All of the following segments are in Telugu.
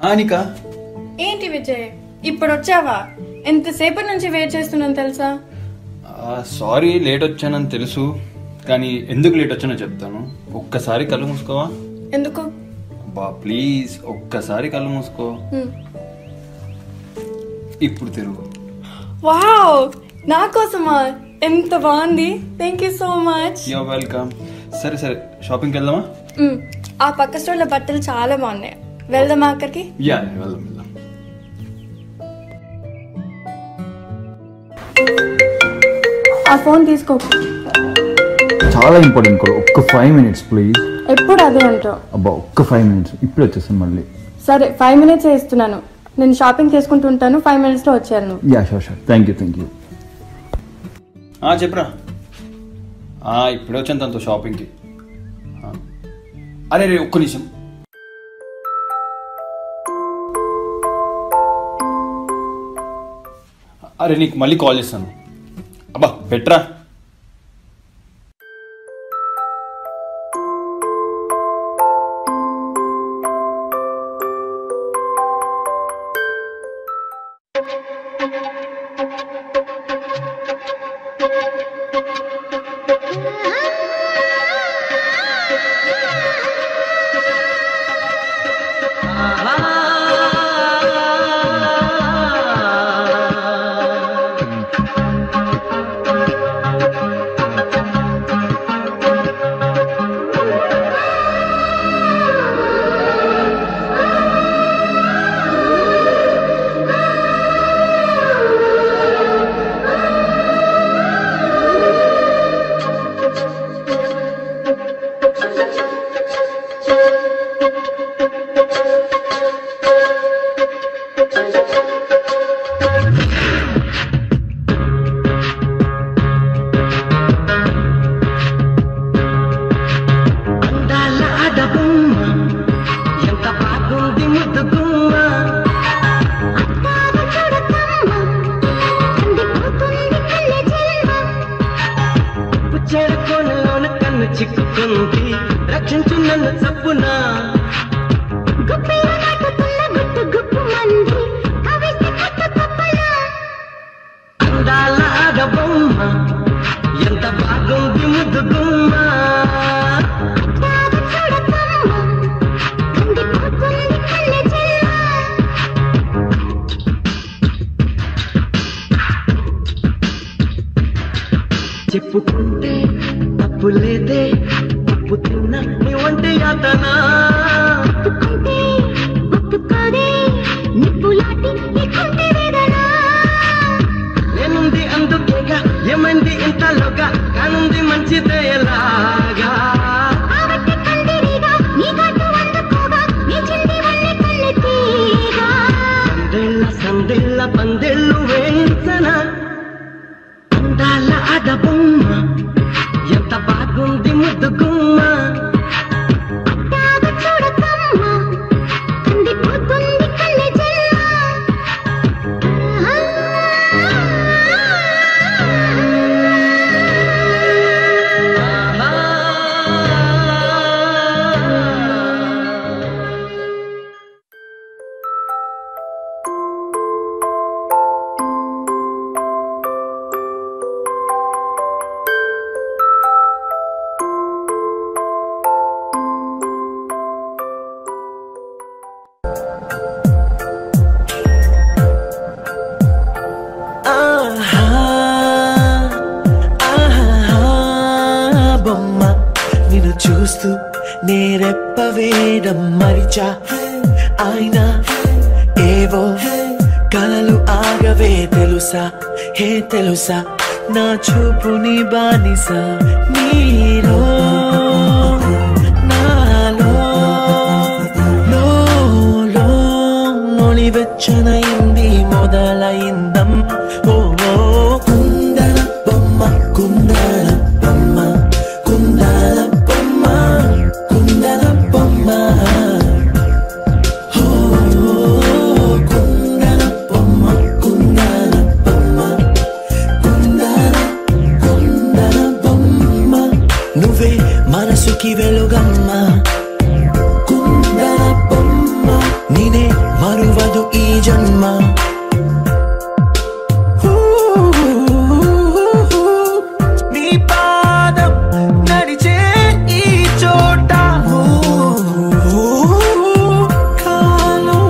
ఆనిక ఏంటి విజయ్ ఇప్పుడు వచ్చావా ఎంతసేపటి నుంచి వెయిట్ చేస్తున్నాను తెలుసా సారీ లేట్ వచ్చానని తెలుసు కానీ ఎందుకు లేట్ వచ్చానో చెప్తాను ఒక్కసారి కళ్ళు మూసుకోవా ఎందుకు బా ప్లీజ్ ఒక్కసారి కళ్ళు మూసుకో హ్మ్. ఇప్పుడు తిరుగు వావ్ నా కోసమా ఎంత బాగుంది thank you so much you're welcome సరే సరే షాపింగ్కి వెళ్దామా మ్, ఆ పక్క స్టోర్లో బట్టలు చాలా బాగున్నాయి వెళ్దామా అక్కడికి యా వెళ్దాం వెళ్దాం ఆ ఫోన్ తీసుకో చాలా ఇంపార్టెంట్ కాల్ ఒక్క ఫైవ్ మినిట్స్ ప్లీజ్ ఎప్పుడు అదే అంటావు అబ్బా ఒక్క ఫైవ్ మినిట్స్ ఇప్పుడు వచ్చేస్తాను మళ్ళీ సరే ఫైవ్ మినిట్స్ ఇస్తున్నాను నేను షాపింగ్ చేసుకుంటూ ఉంటాను ఫైవ్ మినిట్స్లో వచ్చాను నువ్వు yeah sure sure thank you thank you ఆ, చెప్పురా ఆ, ఇప్పుడే వచ్చాను తనతో షాపింగ్కి ఆ. అరే రే ఒక్క నిమిషం అరే నీకు మళ్ళీ కాల్ చేస్తాను అబ్బా పెట్రా అందాల ఆడబొమ్మ ఎంత బాగుంది ముద్దు గుమ్మ పుచ్చేడు కోనలోన కన్ను చిక్కుకుంది రక్షించు నన్ను చప్పునా అందాల ఆడబొమ్మ ఎంత బాగుంది ముద్దు గుమ్మ చెప్పుకుంటే తప్పు లేదే తప్పు తిన్నా నీ వంటి యాతనా నేనుంది అందుకేగా ఏమైంది ఇంతలోగా కానుంది మంచిదే ఎలాగా సందెళ్ళ సందెళ్ళ పందెళ్ళు వేయించనా అందాల ఆడబొమ్మ ఎంత బాగుంది ముద్దు గుమ్మ ఆహా, ఆహా, బొమ్మ నిన్ను చూస్తూ నేరెప్ప వేయడం మరిచా ఆయన ఏవో కలలు ఆగవే తెలుసా హే తెలుసా నా చూపుని బానిస నీలో నాలో లో లో నొలివెచ్చనైంది మొదలైందం ఓ ఓ కుందల బొమ్మ కుందల బొమ్మ కుందల బొమ్మ కుందల బొమ్మ ఓ, కుందల బొమ్మ కుందల బొమ్మ కుందల కుందల బొమ్మ నువ్వే మనసుకి వెలుగమ్మ కుందల బొమ్మ నేనే బొమ్మ నీ పాదం నడిచే ఈ చోట కాలం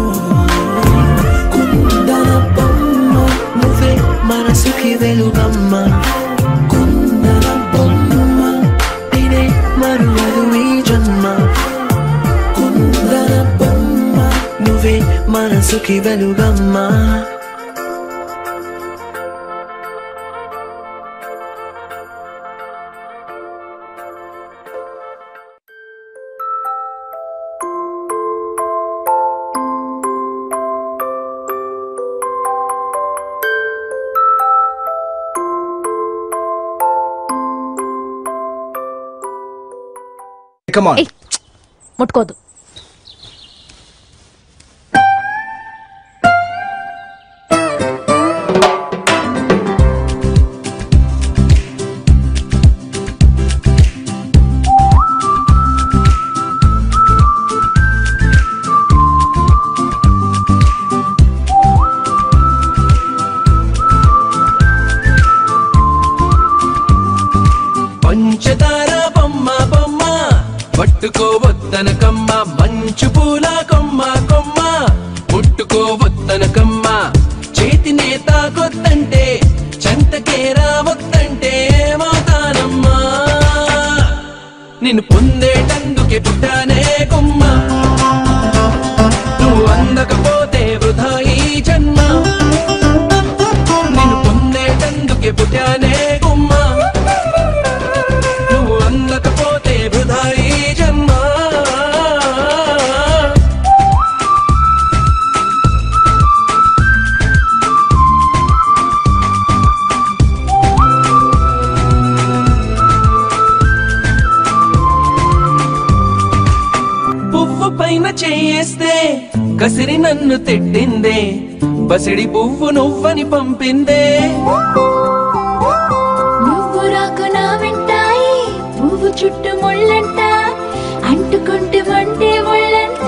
కుందన బొమ్మ నువ్వే మనసుకి వెలుగమ్మ కుందన బొమ్మ నేనే మరువదు ఈ జన్మ కుందన బొమ్మ నువ్వే మనసుకి వెలుగమ్మ కమ్ ఆన్ ఏయ్, ముట్టుకోదు పంచదార బొమ్మ బొమ్మ పట్టుకోవద్దన కమ్మ మంచు పూల కొమ్మ కొమ్మ ముట్టుకోవద్దన కమ్మ చేతినే తాకొద్దంటే చెంతకే రావద్దంటే ఏమవుతానమ్మా నిన్ను పొందేటందుకే పుట్టానే కొమ్మ నువ్వు అందకపోతే వృధా ఈ జన్మ నిన్ను పొందేటందుకే పుట్టానే కొమ్మ నువ్వు అందకపోతే వృధా ఈ జన్మ పువ్వు పైన చేయేస్తే కసిరి నన్ను తిట్టిందే బసిడి పువ్వు నువ్వని పంపిందే నువ్వు రాకు నా వెంటాయి పువ్వు చుట్టూ ముళ్ళంట అంటుకుంటే వంటే ముళ్ళంట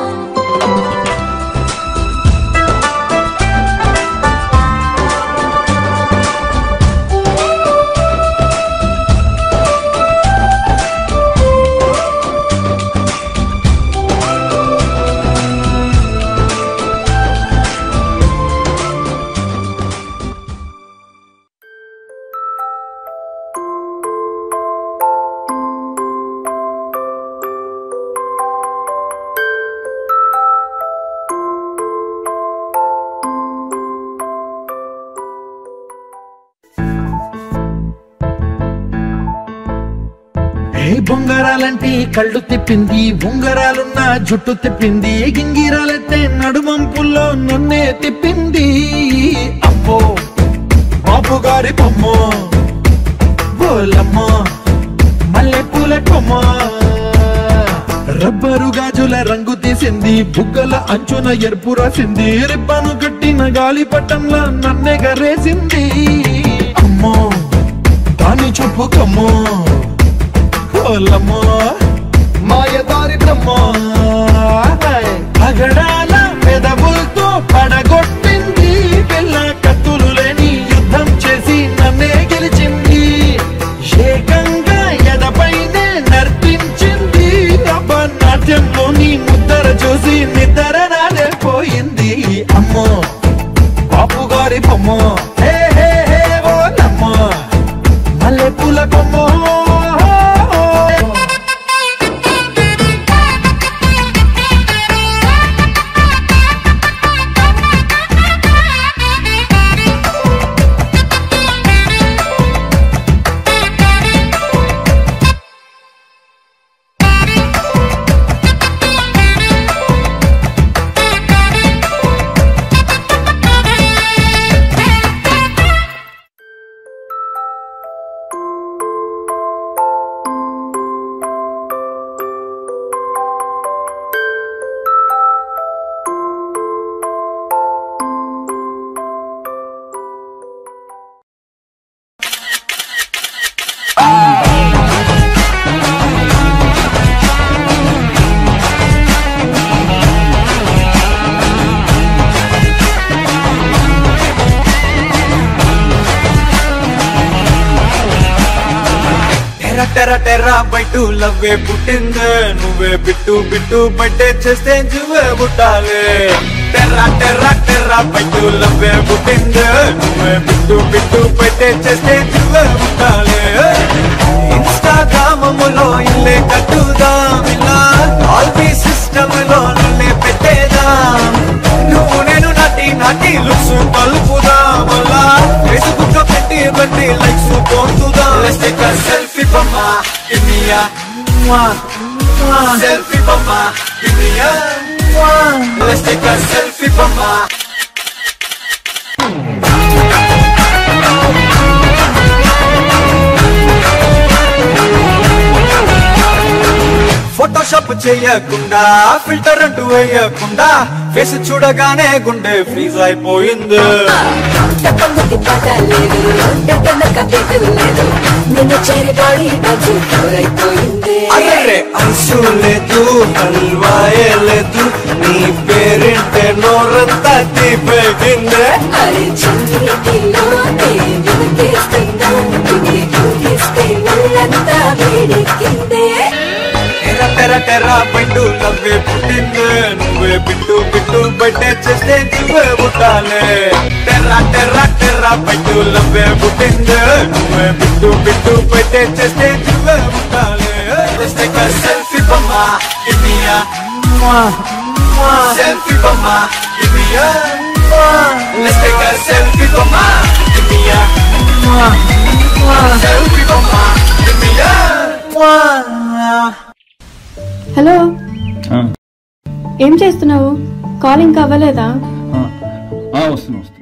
ఏ బొంగరాలంటే కళ్ళు తిప్పింది ఉంగరాలున్న జుట్టు తిప్పింది గింగిరాలెత్తే నడుమంపుల్లో నన్నే తిప్పింది అమ్మో బాబు గారి బొమ్మ బోలమ్మ మల్లె పూల కొమ్మ రబ్బరు గాజుల రంగు తీసింది బుగ్గల అంచున ఎరుపు రాసింది రిబ్బను కట్టిన గాలి పట్టంలా నన్నే గరేసింది అమ్మో దాని చూపు కమ్మో కోలమ్మో మాయదారి బ్రహ్మో పగడాల పెదవులతో పడగొట్టింది పిల్ల కత్తులు లేని యుద్ధం చేసి నన్నే గెలిచింది ఏకంగా ఎదపైనే నర్పించింది అబ్బ నాట్యంలోని ముద్దర చూసి నిద్ర నాడే పోయింది అమ్మో బాపు గారి బొమ్మ హే హే హే ఓ నమ్మ మల్లె పూల కొమ్మ టెర్ర టెర్ర బయట లవ్వే పుట్టిందే నువ్వే బిట్టు బిట్టు బట్టే చేస్తే నువ్వే పుట్టాలి టెర్ర టెర్ర టెర్ర బయట లవ్వే పుట్టిందే నువ్వే బిట్టు బిట్టు బట్టే చేస్తే నువ్వే పుట్టాలి ఇన్స్టాగ్రామములో ఇల్లే కట్టుదాం ఇలా ఆల్బీ సిస్టమ్ లో నన్నే పెట్టేదాం నువ్వు నేను నాటి నాటి లుక్స్ కలుపుదాం అలా ఫేస్బుక్ లో పెట్టి పెట్టి లైక్స్ పొందుదాం Let's take a selfie mama give me a selfie mama give me a Let's take a selfie mama Photoshop చేయకుండా ఫిల్టర్ అంటూ వేయకుండా ఫేస్ చూడగానే గుండె ఫ్రీజ్ అయిపోయింది టప్పమ్మకి పాట లేదు టప్పన్నక పెట్టు లేదు నిన్ను చేరి బాడీ బజ్జు అయిపోయింది అరే అంశు లేదు హల్వాయే లేదు నీ పేరింటే నోరంతా తీపెగిందే అరే చంద్రుడిలో వెనకేస్తుందా ఇది ఊగిస్తే ఒళ్ళంతా వేడెక్కిందే తెర తెర తెర బయట నవ్వే పుట్టిందే నువ్వే బిట్టు బిట్టు బయటే చేస్తే నువ్వే పుట్టాలే తెర్ర తెర్ర తెర్ర బయట నవ్వే పుట్టిందే నువ్వే బిట్టు బిట్టు బయటే చేస్తే నువ్వే పుట్టాలే Let's take a selfie mama give me a selfie mama give me a Let's take a selfie mama give me a selfie mama give me a hello ఆ, ఏం చేస్తున్నావు కాలింగ్ అవ్వలేదా ఆ, ఆ, వస్తున్నా వస్తున్నా